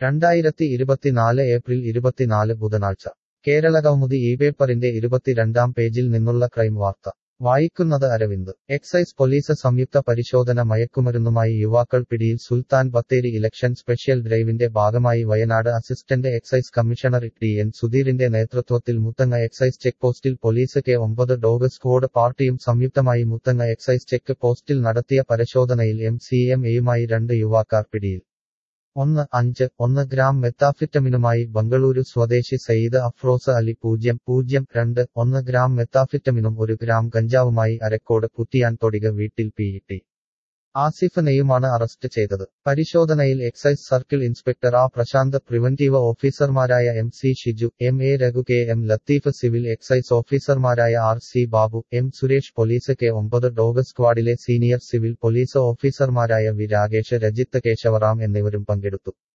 രണ്ടായിരത്തി ഇരുപത്തിനാല് ഏപ്രിൽ ഇരുപത്തിനാല് ബുധനാഴ്ച കേരള കൗമുദി ഈ പേപ്പറിന്റെ ഇരുപത്തിരണ്ടാം പേജിൽ നിന്നുള്ള ക്രൈം വാർത്ത വായിക്കുന്നത് അരവിന്ദ് എക്സൈസ് പോലീസ് സംയുക്ത പരിശോധന മയക്കുമരുന്നുമായി യുവാക്കൾ പിടിയിൽ സുൽത്താൻ ബത്തേരി ഇലക്ഷൻ സ്പെഷ്യൽ ഡ്രൈവിന്റെ ഭാഗമായി Wayanad assistant excise commissioner T N സുധീറിന്റെ നേതൃത്വത്തിൽ മുത്തങ്ങ എക്സൈസ് ചെക്ക് പോസ്റ്റിൽ പോലീസ് കെ ഒമ്പത് ഡോഗ് സ്ക്വാഡ് പാർട്ടിയും സംയുക്തമായി മുത്തങ്ങ എക്സൈസ് ചെക്ക് പോസ്റ്റിൽ നടത്തിയ പരിശോധനയിൽ എം സി എം എയുമായി രണ്ട് യുവാക്കാർ പിടിയിൽ ഒന്ന് അഞ്ച് ഒന്ന് ഗ്രാം മെത്താഫിറ്റമിനുമായി ബംഗളൂരു സ്വദേശി സയ്യിദ് അഫ്രോസ് അലി പൂജ്യം പൂജ്യം രണ്ട് ഒന്ന് ഗ്രാം മെത്താഫിറ്റമിനും ഒരു ഗ്രാം ഗഞ്ചാവുമായി അരക്കോട് കുറ്റിയാൻ തൊടിക വീട്ടിൽ പിഇടി ആസിഫിനെയുമാണ് അറസ്റ്റ് ചെയ്തത് പരിശോധനയിൽ excise circle inspector A Prashanth preventive ഓഫീസർമാരായ M C Shiju M A Raghu K M Latheef civil excise ഓഫീസർമാരായ R C Babu M Suresh police K ഒമ്പത് ഡോഗ് സ്ക്വാഡിലെ സീനിയർ സിവിൽ പോലീസ് ഓഫീസർമാരായ വി രാകേഷ് രജിത്ത് കേശവറാം എന്നിവരും പങ്കെടുത്തു